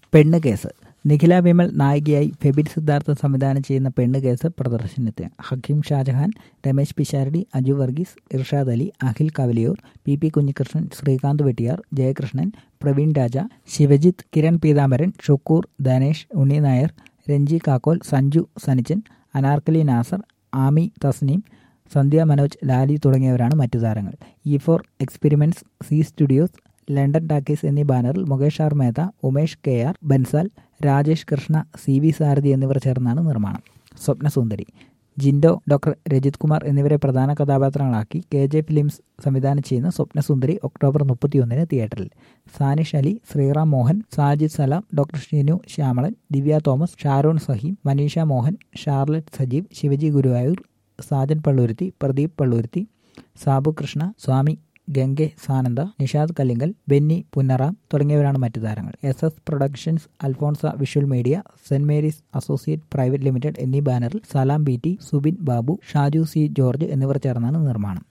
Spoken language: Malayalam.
പെണ്ണ് കേസ് നിഖില വിമൽ നായികയായി ഫെബിൻ സിദ്ധാർത്ഥ സംവിധാനം ചെയ്യുന്ന പെണ്ണ് കേസ് പ്രദർശനത്തിന് ഹക്കീം ഷാജഹാൻ രമേശ് പിഷാരടി അജു വർഗീസ് ഇർഷാദ് അലി അഖിൽ കവലിയൂർ പി പി കുഞ്ഞികൃഷ്ണൻ ശ്രീകാന്ത് വെട്ടിയാർ ജയകൃഷ്ണൻ പ്രവീൺ രാജ ശിവജിത്ത് കിരൺ പീതാംബരൻ ഷുക്കൂർ ധനേഷ് ഉണ്ണി നായർ രഞ്ജി കാക്കോൽ സഞ്ജു സനിച്ചൻ അനാർക്കലി നാസർ ആമി തസ്നീം സന്ധ്യ മനോജ് ലാലി തുടങ്ങിയവരാണ് മറ്റു താരങ്ങൾ E four experiments C studios London talkies എന്നീ ബാനറിൽ Mukesh R Mehta Umesh K R Bansal Rajesh Krishna C V Sarathi എന്നിവർ ചേർന്നാണ് നിർമ്മാണം സ്വപ്നസുന്ദരി ജിൻഡോ ഡോക്ടർ രജിത് കുമാർ എന്നിവരെ പ്രധാന കഥാപാത്രങ്ങളാക്കി കെ ജെ ഫിലിംസ് സംവിധാനം ചെയ്യുന്ന സ്വപ്നസുന്ദരി ഒക്ടോബർ മുപ്പത്തിയൊന്നിന് തിയേറ്ററിൽ സാനിഷ് അലി ശ്രീറാം മോഹൻ സാജിദ് സലാം ഡോക്ടർ ഷിനു ശ്യാമളൻ ദിവ്യ തോമസ് ഷാരോൺ സഹീം മനീഷ മോഹൻ ഷാർലറ്റ് സജീവ് ശിവജി ഗുരുവായൂർ സാജൻ പള്ളൂരുത്തി പ്രദീപ് പള്ളൂരുത്തി സാബു കൃഷ്ണ സ്വാമി ഗംഗെ സാനന്ദ നിഷാദ് കല്ലിങ്കൽ ബെന്നി പുന്നറാം തുടങ്ങിയവരാണ് മറ്റു താരങ്ങൾ S S productions Alphonsa visual media saint Mary's associate private limited എന്നീ ബാനറിൽ Salam B T Subin Babu Shaju C George എന്നിവർ ചേർന്നാണ് നിർമ്മാണം